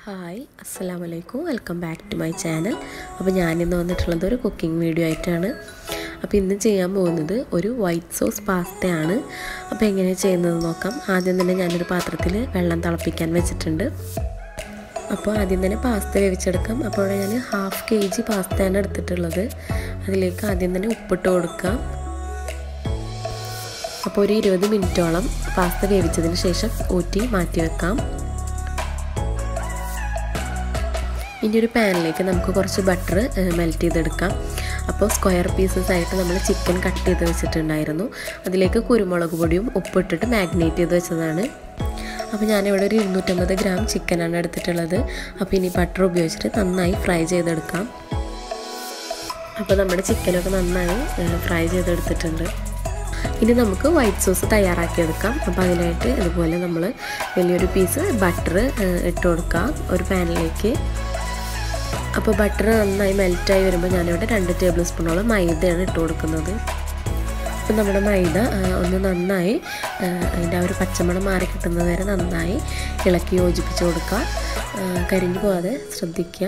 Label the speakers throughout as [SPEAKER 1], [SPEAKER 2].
[SPEAKER 1] hi അസ്സാം വലൈക്കും welcome back to my channel അപ്പോൾ ഞാനിന്ന് വന്നിട്ടുള്ളത് ഒരു കുക്കിംഗ് വീഡിയോ ആയിട്ടാണ് അപ്പോൾ ഇന്ന് ചെയ്യാൻ പോകുന്നത് ഒരു വൈറ്റ് സോസ് പാസ്തയാണ് അപ്പോൾ എങ്ങനെയാണ് ചെയ്യുന്നത് നോക്കാം ആദ്യം തന്നെ ഞാനൊരു പാത്രത്തിൽ വെള്ളം തിളപ്പിക്കാൻ വെച്ചിട്ടുണ്ട് അപ്പോൾ ആദ്യം തന്നെ പാസ്ത വേവിച്ചെടുക്കാം അപ്പോൾ ഇവിടെ ഞാൻ ഹാഫ് കെ ജി പാസ്തയാണ് എടുത്തിട്ടുള്ളത് അതിലേക്ക് ആദ്യം തന്നെ ഉപ്പിട്ട് കൊടുക്കാം അപ്പോൾ ഒരു ഇരുപത് മിനിറ്റോളം പാസ്ത വേവിച്ചതിന് ശേഷം ഊറ്റി മാറ്റി വെക്കാം ഇനി ഒരു പാനിലേക്ക് നമുക്ക് കുറച്ച് ബട്ടർ മെൽറ്റ് ചെയ്തെടുക്കാം അപ്പോൾ സ്ക്വയർ പീസസ് ആയിട്ട് നമ്മൾ ചിക്കൻ കട്ട് ചെയ്ത് വെച്ചിട്ടുണ്ടായിരുന്നു അതിലേക്ക് കുരുമുളക് പൊടിയും ഉപ്പിട്ടിട്ട് മാഗ്നേറ്റ് ചെയ്ത് വെച്ചതാണ് അപ്പോൾ ഞാനിവിടെ ഒരു ഇരുന്നൂറ്റമ്പത് ഗ്രാം ചിക്കനാണ് എടുത്തിട്ടുള്ളത് അപ്പോൾ ഇനി ബട്ടർ ഉപയോഗിച്ചിട്ട് നന്നായി ഫ്രൈ ചെയ്തെടുക്കാം അപ്പോൾ നമ്മുടെ ചിക്കനൊക്കെ നന്നായി ഫ്രൈ ചെയ്തെടുത്തിട്ടുണ്ട് ഇനി നമുക്ക് വൈറ്റ് സോസ് തയ്യാറാക്കിയെടുക്കാം അപ്പോൾ അതിനായിട്ട് ഇതുപോലെ നമ്മൾ വലിയൊരു പീസ് ബട്ടർ ഇട്ട് കൊടുക്കാം ഒരു പാനിലേക്ക് അപ്പോൾ ബട്ടർ നന്നായി മെൽറ്റായി വരുമ്പോൾ ഞാനിവിടെ രണ്ട് ടേബിൾ സ്പൂണോളം മൈദയാണ് ഇട്ട് കൊടുക്കുന്നത് അപ്പം നമ്മുടെ മൈദ ഒന്ന് നന്നായി അതിൻ്റെ ആ ഒരു പച്ചമണം മാറി കിട്ടുന്നത് വരെ നന്നായി ഇളക്കി യോജിപ്പിച്ച് കൊടുക്കുക കരിഞ്ഞു പോകാതെ ശ്രദ്ധിക്കുക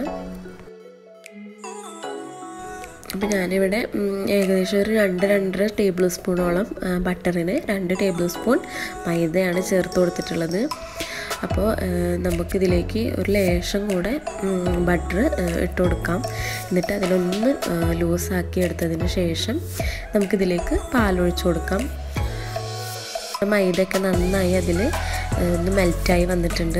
[SPEAKER 1] അപ്പോൾ ഞാനിവിടെ ഏകദേശം ഒരു രണ്ട് രണ്ടര ടേബിൾ സ്പൂണോളം ബട്ടറിന് രണ്ട് ടേബിൾ സ്പൂൺ മൈദയാണ് ചേർത്ത് കൊടുത്തിട്ടുള്ളത് അപ്പോൾ നമുക്കിതിലേക്ക് ഒരു ലേശം കൂടെ ബട്ടർ ഇട്ട് കൊടുക്കാം എന്നിട്ട് അതിലൊന്ന് ലൂസാക്കി എടുത്തതിന് ശേഷം നമുക്കിതിലേക്ക് പാലൊഴിച്ച് കൊടുക്കാം മൈദയൊക്കെ നന്നായി അതിൽ ഒന്ന് മെൽറ്റായി വന്നിട്ടുണ്ട്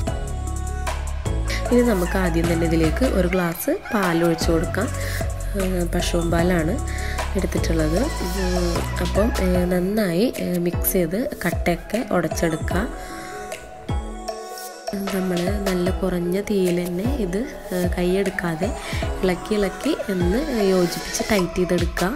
[SPEAKER 1] ഇനി നമുക്ക് ആദ്യം തന്നെ ഇതിലേക്ക് ഒരു ഗ്ലാസ് പാലൊഴിച്ച് കൊടുക്കാം പശുവും പാലാണ് എടുത്തിട്ടുള്ളത് അപ്പം നന്നായി മിക്സ് ചെയ്ത് കട്ടയൊക്കെ ഉടച്ചെടുക്കുക നമ്മൾ നല്ല കുറഞ്ഞ തീയിൽ തന്നെ ഇത് കൈയെടുക്കാതെ ഇളക്കി ഇളക്കി ഒന്ന് യോജിപ്പിച്ച് ടൈറ്റ് ചെയ്തെടുക്കുക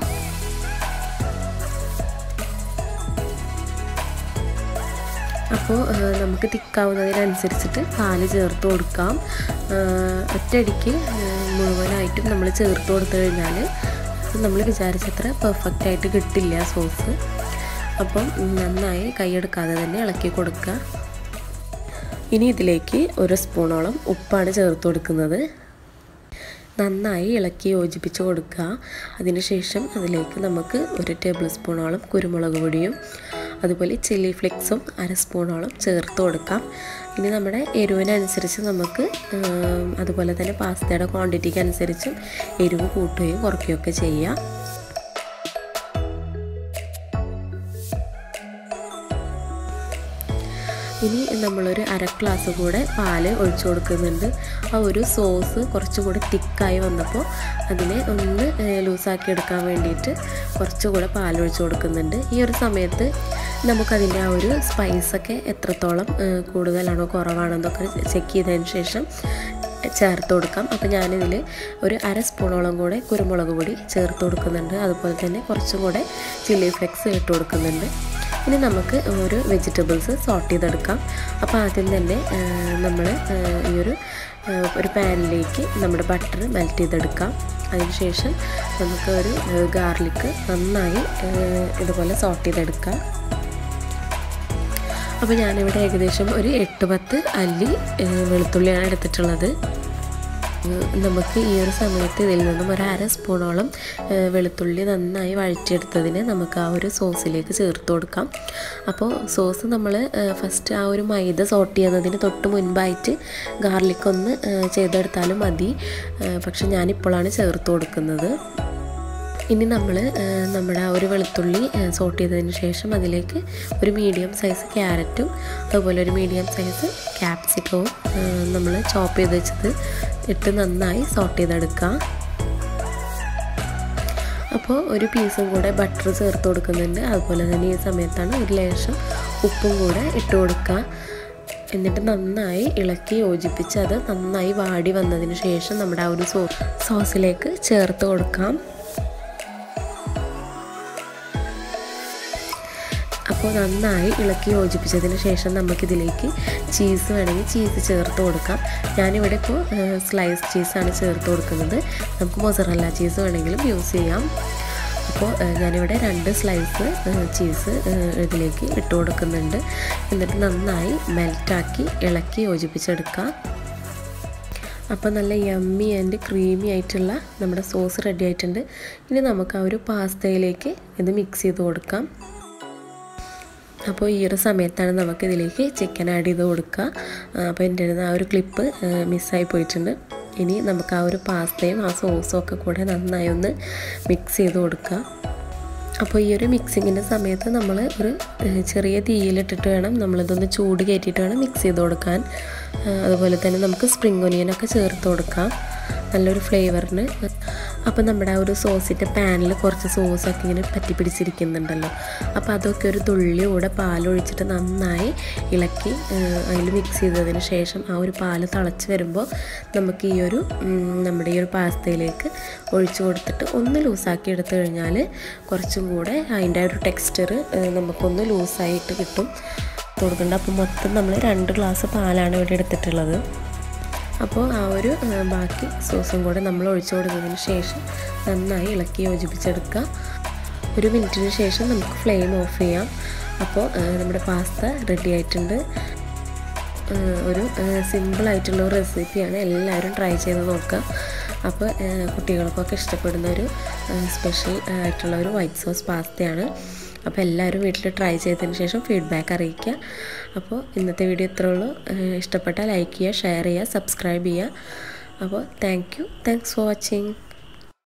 [SPEAKER 1] അപ്പോൾ നമുക്ക് തിക്കാവുന്നതിനനുസരിച്ചിട്ട് പാല് ചേർത്ത് കൊടുക്കാം ഒറ്റയടിക്ക് മുഴുവനായിട്ടും നമ്മൾ ചേർത്ത് കൊടുത്തു കഴിഞ്ഞാൽ നമ്മൾ വിചാരിച്ചത്ര പെർഫെക്റ്റ് ആയിട്ട് കിട്ടില്ല സോസ് അപ്പം നന്നായി കൈയെടുക്കാതെ തന്നെ ഇളക്കി കൊടുക്കുക ഇനി ഇതിലേക്ക് ഒരു സ്പൂണോളം ഉപ്പാണ് ചേർത്ത് കൊടുക്കുന്നത് നന്നായി ഇളക്കി യോജിപ്പിച്ച് കൊടുക്കുക അതിനുശേഷം അതിലേക്ക് നമുക്ക് ഒരു ടേബിൾ സ്പൂണോളം കുരുമുളക് പൊടിയും അതുപോലെ ചില്ലി ഫ്ലെക്സും അര സ്പൂണോളം ചേർത്ത് കൊടുക്കാം ഇനി നമ്മുടെ എരിവിനനുസരിച്ച് നമുക്ക് അതുപോലെ തന്നെ പാസ്തയുടെ ക്വാണ്ടിറ്റിക്ക് അനുസരിച്ചും എരിവ് കൂട്ടുകയും കുറയ്ക്കുകയൊക്കെ ചെയ്യാം ഇനി നമ്മളൊരു അര ഗ്ലാസ് കൂടെ പാല് ഒഴിച്ചു കൊടുക്കുന്നുണ്ട് ആ ഒരു സോസ് കുറച്ചുകൂടി തിക്കായി വന്നപ്പോൾ അതിനെ ഒന്ന് ലൂസാക്കി എടുക്കാൻ വേണ്ടിയിട്ട് കുറച്ചുകൂടെ പാൽ ഒഴിച്ചു കൊടുക്കുന്നുണ്ട് ഈ ഒരു സമയത്ത് നമുക്കതിൻ്റെ ആ ഒരു സ്പൈസൊക്കെ എത്രത്തോളം കൂടുതലാണോ കുറവാണോ എന്നൊക്കെ ചെക്ക് ചെയ്തതിന് ശേഷം ചേർത്ത് കൊടുക്കാം അപ്പോൾ ഞാനിതിൽ ഒരു അര സ്പൂണോളം കൂടെ കുരുമുളക് പൊടി ചേർത്ത് കൊടുക്കുന്നുണ്ട് അതുപോലെ തന്നെ കുറച്ചും കൂടെ ചില്ലി ഫ്ലെക്സ് ഇട്ട് കൊടുക്കുന്നുണ്ട് ഇനി നമുക്ക് ഓരോ വെജിറ്റബിൾസ് സോർട്ട് ചെയ്തെടുക്കാം അപ്പോൾ ആദ്യം തന്നെ നമ്മൾ ഈ ഒരു ഒരു പാനിലേക്ക് നമ്മുടെ ബട്ടർ മെൽറ്റ് ചെയ്തെടുക്കാം അതിനുശേഷം നമുക്ക് ഒരു ഗാർലിക്ക് നന്നായി ഇതുപോലെ സോർട്ട് ചെയ്തെടുക്കാം അപ്പോൾ ഞാനിവിടെ ഏകദേശം ഒരു എട്ട് പത്ത് അല്ലി വെളുത്തുള്ളിയാണ് എടുത്തിട്ടുള്ളത് നമുക്ക് ഈ ഒരു സമയത്ത് ഇതിൽ നിന്നും ഒരു അര സ്പൂണോളം വെളുത്തുള്ളി നന്നായി വഴറ്റിയെടുത്തതിന് നമുക്ക് ആ ഒരു സോസിലേക്ക് ചേർത്ത് കൊടുക്കാം അപ്പോൾ സോസ് നമ്മൾ ഫസ്റ്റ് ആ ഒരു മൈദ സോട്ട് ചെയ്യുന്നതിന് തൊട്ട് മുൻപായിട്ട് ഗാർലിക് ഒന്ന് ചെയ്തെടുത്താലും മതി പക്ഷെ ഞാനിപ്പോഴാണ് ചേർത്ത് കൊടുക്കുന്നത് ഇനി നമ്മൾ നമ്മുടെ ആ ഒരു വെളുത്തുള്ളി സോട്ട് ചെയ്തതിന് ശേഷം അതിലേക്ക് ഒരു മീഡിയം സൈസ് ക്യാരറ്റും അതുപോലെ ഒരു മീഡിയം സൈസ് ക്യാപ്സിക്കവും നമ്മൾ ചോപ്പ് ചെയ്ത് വെച്ചത് ഇട്ട് നന്നായി സോട്ട് ചെയ്തെടുക്കുക അപ്പോൾ ഒരു പീസും കൂടെ ബട്ടർ ചേർത്ത് കൊടുക്കുന്നുണ്ട് അതുപോലെ തന്നെ ഈ സമയത്താണ് ഒരു ലേശം ഉപ്പും കൂടെ ഇട്ട് കൊടുക്കുക എന്നിട്ട് നന്നായി ഇളക്കി യോജിപ്പിച്ച് അത് നന്നായി വാടി വന്നതിന് ശേഷം നമ്മുടെ ആ ഒരു സോ സോസിലേക്ക് ചേർത്ത് കൊടുക്കാം അപ്പോൾ നന്നായി ഇളക്കി യോജിപ്പിച്ചതിന് ശേഷം നമുക്കിതിലേക്ക് ചീസ് വേണമെങ്കിൽ ചീസ് ചേർത്ത് കൊടുക്കാം ഞാനിവിടെ ഇപ്പോൾ സ്ലൈസ് ചീസാണ് ചേർത്ത് കൊടുക്കുന്നത് നമുക്ക് മൊസറല്ല ചീസ് വേണമെങ്കിലും യൂസ് ചെയ്യാം അപ്പോൾ ഞാനിവിടെ രണ്ട് സ്ലൈസ് ചീസ് ഇതിലേക്ക് ഇട്ട് കൊടുക്കുന്നുണ്ട് എന്നിട്ട് നന്നായി മെൽറ്റാക്കി ഇളക്കി യോജിപ്പിച്ചെടുക്കാം അപ്പോൾ നല്ല യമ്മി ആൻഡ് ക്രീമി ആയിട്ടുള്ള നമ്മുടെ സോസ് റെഡി ആയിട്ടുണ്ട് ഇനി നമുക്ക് ആ ഒരു പാസ്തയിലേക്ക് ഇത് മിക്സ് ചെയ്ത് കൊടുക്കാം അപ്പോൾ ഈ ഒരു സമയത്താണ് നമുക്ക് ഇതിലേക്ക് ചിക്കൻ ആഡ് ചെയ്ത് കൊടുക്കുക അപ്പോൾ എൻ്റെ അടുത്ത് ആ ഒരു ക്ലിപ്പ് മിസ്സായി പോയിട്ടുണ്ട് ഇനി നമുക്ക് ആ ഒരു പാസ്തയും ആ സോസും ഒക്കെ കൂടെ നന്നായി ഒന്ന് മിക്സ് ചെയ്ത് കൊടുക്കുക അപ്പോൾ ഈ ഒരു മിക്സിങ്ങിൻ്റെ സമയത്ത് നമ്മൾ ഒരു ചെറിയ തീയിലിട്ടിട്ട് വേണം നമ്മളിതൊന്ന് ചൂട് കയറ്റിയിട്ട് വേണം മിക്സ് ചെയ്ത് കൊടുക്കാൻ അതുപോലെ തന്നെ നമുക്ക് സ്പ്രിംഗ് ഒനിയനൊക്കെ ചേർത്ത് കൊടുക്കാം നല്ലൊരു ഫ്ലേവറിന് അപ്പോൾ നമ്മുടെ ആ ഒരു സോസിൻ്റെ പാനിൽ കുറച്ച് സോസൊക്കെ ഇങ്ങനെ പറ്റി പിടിച്ചിരിക്കുന്നുണ്ടല്ലോ അപ്പോൾ അതൊക്കെ ഒരു തുള്ളി കൂടെ പാലൊഴിച്ചിട്ട് നന്നായി ഇളക്കി അതിൽ മിക്സ് ചെയ്തതിന് ശേഷം ആ ഒരു പാല് തിളച്ച് വരുമ്പോൾ നമുക്ക് ഈ ഒരു നമ്മുടെ ഈ ഒരു പാസ്തയിലേക്ക് ഒഴിച്ചു കൊടുത്തിട്ട് ഒന്ന് ലൂസാക്കി എടുത്തു കഴിഞ്ഞാൽ കുറച്ചും കൂടെ അതിൻ്റെ ഒരു ടെക്സ്ചർ നമുക്കൊന്ന് ലൂസായിട്ട് കിട്ടും കൊടുക്കേണ്ട അപ്പോൾ മൊത്തം നമ്മൾ രണ്ട് ഗ്ലാസ് പാലാണ് ഇവിടെ എടുത്തിട്ടുള്ളത് അപ്പോൾ ആ ഒരു ബാക്കി സോസും കൂടെ നമ്മൾ ഒഴിച്ചു കൊടുത്തതിന് ശേഷം നന്നായി ഇളക്കി യോജിപ്പിച്ചെടുക്കുക ഒരു മിനിറ്റിന് ശേഷം നമുക്ക് ഫ്ലെയിം ഓഫ് ചെയ്യാം അപ്പോൾ നമ്മുടെ പാസ്ത റെഡി ആയിട്ടുണ്ട് ഒരു സിമ്പിളായിട്ടുള്ള ഒരു റെസിപ്പിയാണ് എല്ലാവരും ട്രൈ ചെയ്ത് നോക്കുക അപ്പോൾ കുട്ടികൾക്കൊക്കെ ഇഷ്ടപ്പെടുന്ന ഒരു സ്പെഷ്യൽ ആയിട്ടുള്ള ഒരു വൈറ്റ് സോസ് പാസ്തയാണ് അപ്പോൾ എല്ലാവരും വീട്ടിൽ ട്രൈ ചെയ്തതിന് ശേഷം ഫീഡ്ബാക്ക് അറിയിക്കുക അപ്പോൾ ഇന്നത്തെ വീഡിയോ ഇത്രേ ഉള്ളൂ ഇഷ്ടപ്പെട്ടാൽ ലൈക്ക് ചെയ്യുക ഷെയർ ചെയ്യുക സബ്സ്ക്രൈബ് ചെയ്യുക അപ്പോൾ thank you thanks for watching